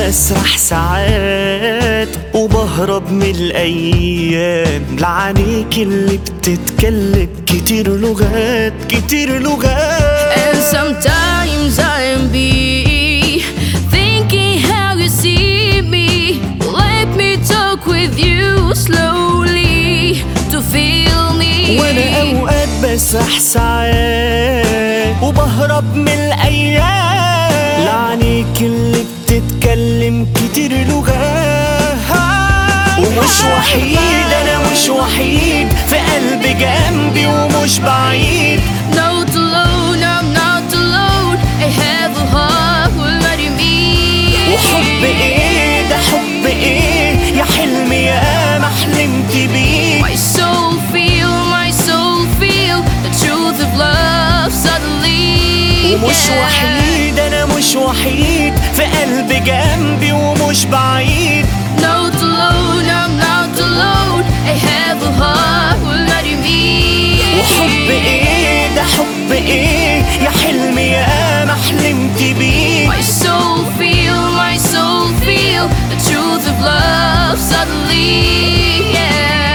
بسرح ساعات وبهرب من الأيام لعنيك اللي بتتكلم كتير لغات كتير لغات And sometimes I am be thinking how you see me. Let me talk with you slowly to feel me. وانا اوقات بسرح ساعات وبهرب من الايام لعنيك اللي بتتكلم كتير لغات ومش وحيد انا مش وحيد في قلبي جنبي ومش بعيد Not alone, I'm not alone. I have a heart will let me. وحب ايه ده حب ايه يا حلمي يا ما حلمت بيه My soul feel, my soul feel the truth of love suddenly. ومش yeah. وحيد انا مش وحيد في قلبي جنبي ومش بعيد Not alone, I'm not alone. I have a heart will let me. وحب ايه ده حب ايه يا حلمي يا ما حلمت بيه My soul feel, my soul feel the truth of love suddenly. Yeah.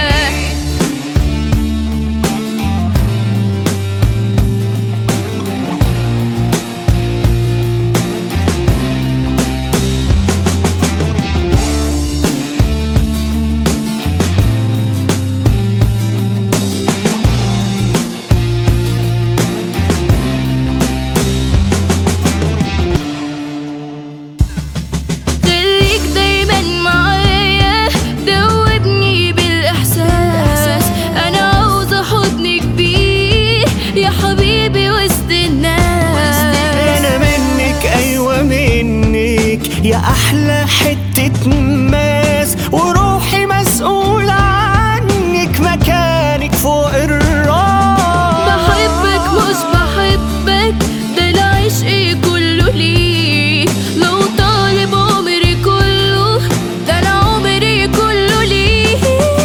خليك دايما معايا دوبني بالاحساس انا عاوزه حضنك بيه يا حبيبي وسط الناس انا منك ايوه منك يا احلى حتة ماس وروحي مسؤولة عنك مكانك فوق الراس بحبك مش بحبك ده العشق كله ليك لو طالب عمري كله ده انا عمري كله ليك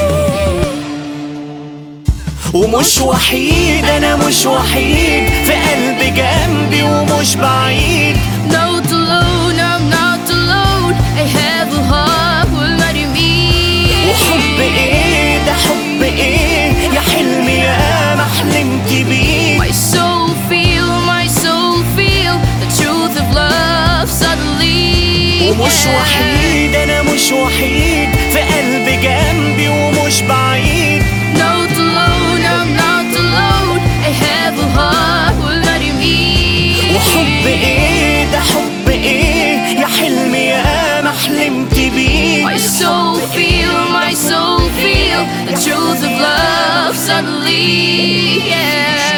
ومش وحيد انا مش وحيد في قلبي جنبي ومش بعيد Not alone, I'm not alone. I have a heart will let me. وحب ايه ده حب ايه يا حلمي يا ما حلمت بيه My soul feel, my soul feel the truth of love suddenly. ومش yeah. وحيد انا مش وحيد في قلبي جنبي ومش بعيد Not alone, I'm not alone. I have a heart will let me. وحب ايه ده حب ايه يا حلمي يا ما حلمت بيه My soul feel, my soul feel the truth of love suddenly. Yeah.